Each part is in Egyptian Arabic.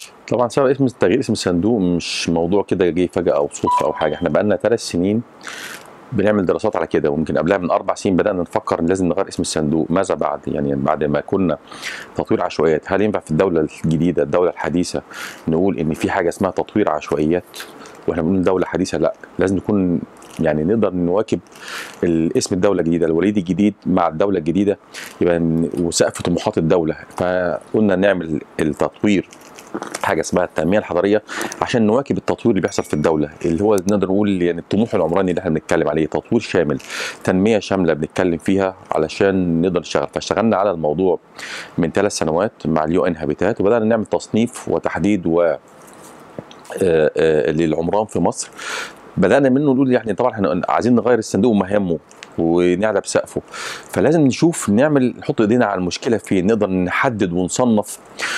طبعا سبب اسم تغيير اسم الصندوق مش موضوع كده جه فجاه او صدفه او حاجه احنا بقالنا ثلاث سنين بنعمل دراسات على كده ويمكن قبلها من اربع سنين بدانا نفكر ان لازم نغير اسم الصندوق ماذا بعد يعني بعد ما كنا تطوير عشوائيات هل ينفع في الدوله الجديده الدوله الحديثه نقول ان في حاجه اسمها تطوير عشوائيات واحنا بنقول دوله حديثه لا لازم نكون يعني نقدر نواكب اسم الدوله الجديده الوليد الجديد مع الدوله الجديده يبقى وسقف طموحات الدوله فقلنا نعمل التطوير حاجه اسمها التنميه الحضريه عشان نواكب التطوير اللي بيحصل في الدوله اللي هو نقدر نقول يعني الطموح العمراني اللي احنا بنتكلم عليه تطوير شامل تنميه شامله بنتكلم فيها علشان نقدر نشتغل فاشتغلنا على الموضوع من ثلاث سنوات مع اليو ان هابيتات وبدانا نعمل تصنيف وتحديد و للعمران في مصر بدانا منه نقول يعني طبعا احنا عايزين نغير الصندوق ومهامه ونعلى بسقفه فلازم نشوف نعمل نحط ايدينا على المشكله فين نقدر نحدد ونصنف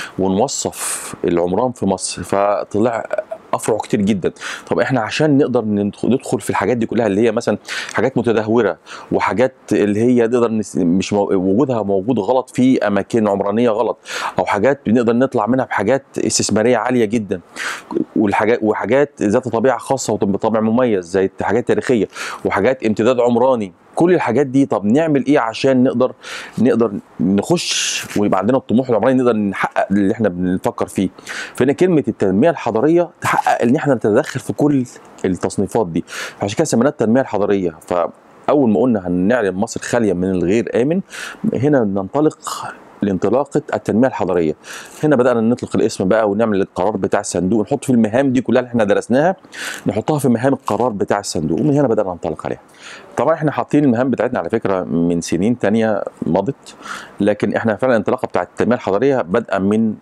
ونوصف العمران في مصر فطلع افرع كتير جدا طب احنا عشان نقدر ندخل في الحاجات دي كلها اللي هي مثلا حاجات متدهوره وحاجات اللي هي نقدر مش وجودها موجود غلط في اماكن عمرانيه غلط او حاجات بنقدر نطلع منها بحاجات استثماريه عاليه جدا والحاجات وحاجات ذات طبيعه خاصه وبطابع مميز زي حاجات تاريخيه وحاجات امتداد عمراني كل الحاجات دي طب نعمل ايه عشان نقدر نقدر نخش ويبقى عندنا الطموح العمراني نقدر نحقق اللي احنا بنفكر فيه فهنا كلمه التنميه الحضريه تحقق ان احنا نتدخل في كل التصنيفات دي فعشان كده سميناها التنميه الحضريه ف اول ما قلنا هنعلن مصر خاليه من الغير امن هنا ننطلق لانطلاقه التنميه الحضريه هنا بدانا نطلق الاسم بقى ونعمل القرار بتاع الصندوق نحط في المهام دي كلها اللي احنا درسناها نحطها في مهام القرار بتاع الصندوق ومن هنا بدانا ننطلق عليها طبعا احنا حاطين المهام بتاعتنا على فكره من سنين تانية مضت لكن احنا فعلا الانطلاقه بتاعت التنميه الحضريه بادئه من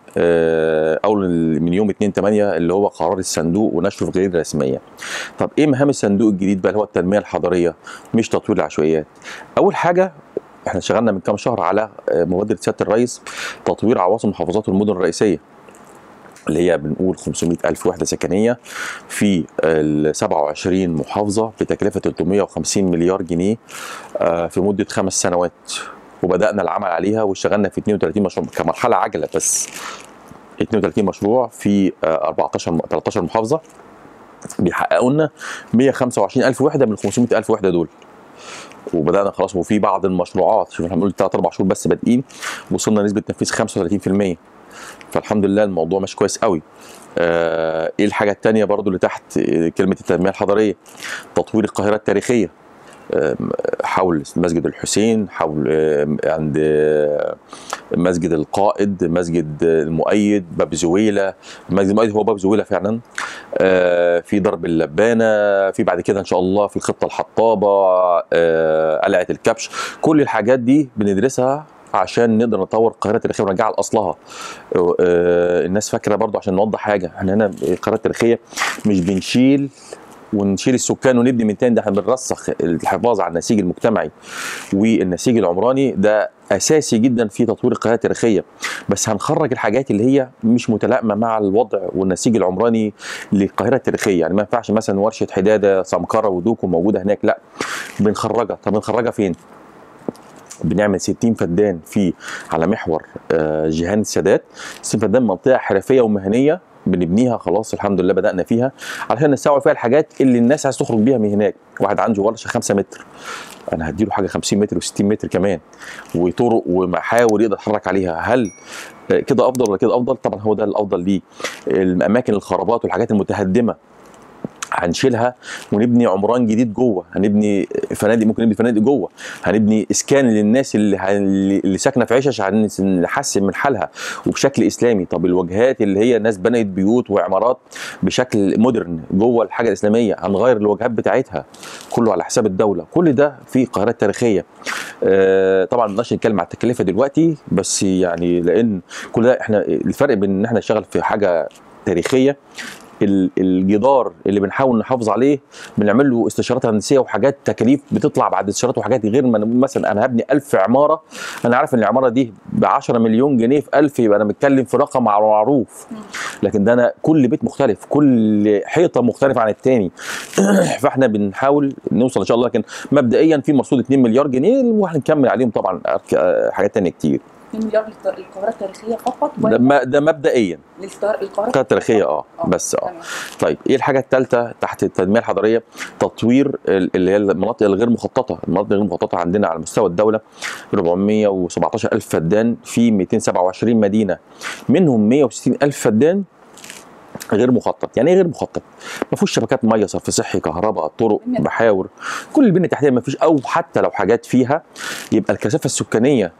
اول من يوم 2 8 اللي هو قرار الصندوق ونشره في غير رسميه طب ايه مهام الصندوق الجديد بقى اللي هو التنميه الحضريه مش تطوير العشوائيات اول حاجه احنا اشتغلنا من كام شهر على مبادره سياده الرئيس تطوير عواصم محافظات والمدن الرئيسيه اللي هي بنقول 500 ألف وحدة سكنية في ال 27 محافظة بتكلفة 350 مليار جنيه في مدة خمس سنوات وبدأنا العمل عليها واشتغلنا في 32 مشروع كمرحلة عجلة بس 32 مشروع في 14 13 محافظة بيحققوا لنا 125 ألف وحدة من 500 ألف وحدة دول وبدانا خلاص وفي بعض المشروعات شوف احنا بنقول ثلاث اربع شهور بس بادئين وصلنا نسبه تنفيذ 35% فالحمد لله الموضوع ماشي كويس قوي آه ايه الحاجه الثانيه برضو اللي تحت كلمه التنميه الحضريه تطوير القاهره التاريخيه حول مسجد الحسين حول عند مسجد القائد مسجد المؤيد باب زويلة مسجد المؤيد هو باب زويلة فعلا في درب اللبانة في بعد كده إن شاء الله في الخطة الحطابة قلعة الكبش كل الحاجات دي بندرسها عشان نقدر نطور القاهره التاريخيه ونرجعها لاصلها الناس فاكره برضو عشان نوضح حاجه احنا هنا القاهره التاريخيه مش بنشيل ونشيل السكان ونبني من تاني ده احنا بنرسخ الحفاظ على النسيج المجتمعي والنسيج العمراني ده اساسي جدا في تطوير القاهره التاريخيه بس هنخرج الحاجات اللي هي مش متلائمه مع الوضع والنسيج العمراني للقاهره التاريخيه يعني ما ينفعش مثلا ورشه حداده سمكره ودوكو موجوده هناك لا بنخرجها طب بنخرجها فين؟ بنعمل 60 فدان في على محور جيهان السادات 60 فدان منطقه حرفيه ومهنيه بنبنيها خلاص الحمد لله بدانا فيها علشان نستوعب فيها الحاجات اللي الناس عايز تخرج بيها من هناك واحد عنده ورشه 5 متر انا هديله حاجه 50 متر و60 متر كمان وطرق ومحاور يقدر يتحرك عليها هل كده افضل ولا كده افضل طبعا هو ده الافضل ليه الاماكن الخرابات والحاجات المتهدمه هنشيلها ونبني عمران جديد جوه هنبني فنادق ممكن نبني فنادق جوه هنبني اسكان للناس اللي اللي ساكنه في عشش عشان نحسن من حالها وبشكل اسلامي طب الواجهات اللي هي ناس بنت بيوت وعمارات بشكل مودرن جوه الحاجه الاسلاميه هنغير الواجهات بتاعتها كله على حساب الدوله كل ده في القاهره التاريخيه آه طبعا ما نتكلم على التكلفه دلوقتي بس يعني لان كل ده احنا الفرق بين ان احنا نشتغل في حاجه تاريخيه الجدار اللي بنحاول نحافظ عليه بنعمل له استشارات هندسيه وحاجات تكاليف بتطلع بعد استشارات وحاجات غير ما مثلا انا هبني 1000 عماره انا عارف ان العماره دي ب 10 مليون جنيه في 1000 يبقى انا بتكلم في رقم معروف لكن ده انا كل بيت مختلف كل حيطه مختلفه عن الثاني فاحنا بنحاول نوصل ان شاء الله لكن مبدئيا في مرصود 2 مليار جنيه وهنكمل عليهم طبعا حاجات ثانيه كتير 2 مليار للت- للقاهره التاريخيه فقط ده, ولا ما- ده مبدئيا للست- القاهره القاهره التاريخيه اه بس اه تمام. طيب ايه الحاجه الثالثه تحت التنميه الحضريه تطوير ال- اللي هي المناطق الغير مخططه المناطق الغير مخططه عندنا على مستوى الدوله 417 الف فدان في 227 مدينه منهم 160 الف فدان غير مخطط يعني ايه غير مخطط ما فيهوش شبكات ميه صرف صحي كهرباء طرق بنية محاور كل البنيه التحتيه ما فيش او حتى لو حاجات فيها يبقى الكثافه السكانيه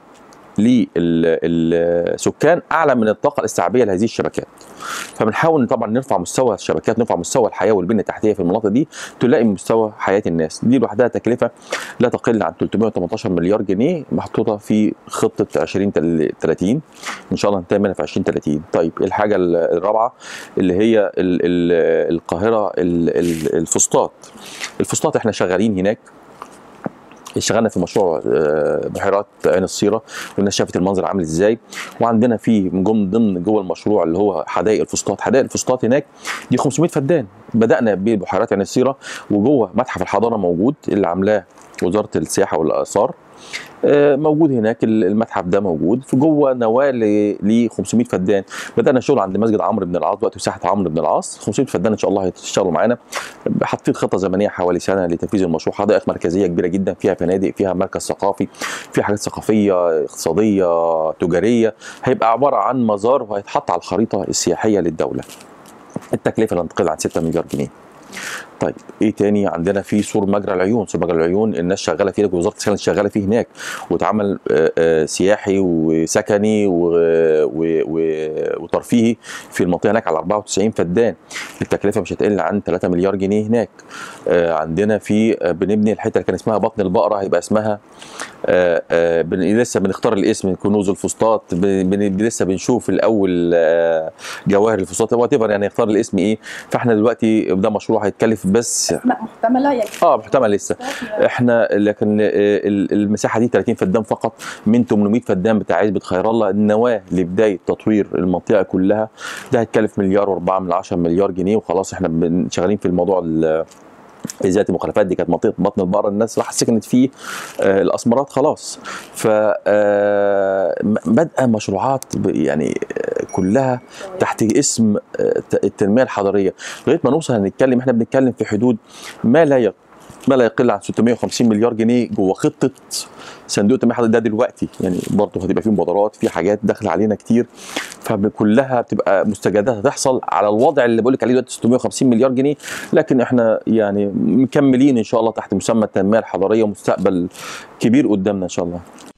للسكان اعلى من الطاقه الاستيعابيه لهذه الشبكات فبنحاول طبعا نرفع مستوى الشبكات نرفع مستوى الحياه والبنيه التحتيه في المناطق دي تلاقي مستوى حياه الناس دي لوحدها تكلفه لا تقل عن 318 مليار جنيه محطوطه في خطه 2030 ان شاء الله ننتهي منها في 2030 طيب الحاجه الرابعه اللي هي ال ال القاهره ال- ال- الفسطاط الفسطاط احنا شغالين هناك اشتغلنا في مشروع آه، بحيرات عين الصيره والناس شافت المنظر عامل ازاي وعندنا في من ضمن ضمن جوه المشروع اللي هو حدائق الفسطاط حدائق الفسطاط هناك دي 500 فدان بدانا ببحيرات عين الصيره وجوه متحف الحضاره موجود اللي عاملاه وزاره السياحه والاثار آه، موجود هناك ال- المتحف ده موجود في جوه نواه ل 500 فدان بدانا شغل عند مسجد عمرو بن العاص وقت مساحه عمرو بن العاص 500 فدان ان شاء الله هيشتغلوا معانا حاطين خطه زمنيه حوالي سنه لتنفيذ المشروع حدائق مركزيه كبيره جدا فيها فنادق فيها مركز ثقافي فيها حاجات ثقافيه اقتصاديه تجاريه هيبقى عباره عن مزار وهيتحط على الخريطه السياحيه للدوله التكلفه لا تقل عن 6 مليار جنيه طيب ايه تاني عندنا في سور مجرى العيون سور مجرى العيون الناس شغاله فيه وزاره السكن شغاله فيه هناك واتعمل آه، آه، سياحي وسكني و- و- و- وترفيهي في المنطقه هناك على 94 فدان التكلفه مش هتقل عن 3 مليار جنيه هناك آه، عندنا في آه، بنبني الحته اللي كان اسمها بطن البقره هيبقى اسمها آه، آه، بن- لسه بنختار الاسم كنوز الفسطاط بن- بن- لسه بنشوف الاول آه، جواهر الفسطاط وات يعني نختار الاسم ايه فاحنا دلوقتي ده مشروع هيتكلف بس اسماء محتمله يعني اه محتمل لسه احنا لكن آه، ال- المساحه دي 30 فدان فقط من 800 فدان بتاع عزبه خير الله النواه لبدايه تطوير المنطقه كلها ده هيتكلف مليار و4 من 10 مليار جنيه وخلاص احنا بن- شغالين في الموضوع ال- ازاله المخالفات دي كانت منطقه بطن البقره الناس راح سكنت فيه آه الاسمرات خلاص ف آه، م- بادئه مشروعات ب- يعني آه، كلها تحت اسم آه، ت- التنميه الحضريه لغايه ما نوصل هنتكلم احنا بنتكلم في حدود ما لا يق... ما لا يقل عن 650 مليار جنيه جوه خطه صندوق التنميه الحضريه ده دلوقتي يعني برضه هتبقى فيه مبادرات في حاجات داخله علينا كتير فكلها بتبقى مستجدات هتحصل على الوضع اللي بقول لك عليه دلوقتي 650 مليار جنيه لكن احنا يعني مكملين ان شاء الله تحت مسمى التنميه الحضريه ومستقبل كبير قدامنا ان شاء الله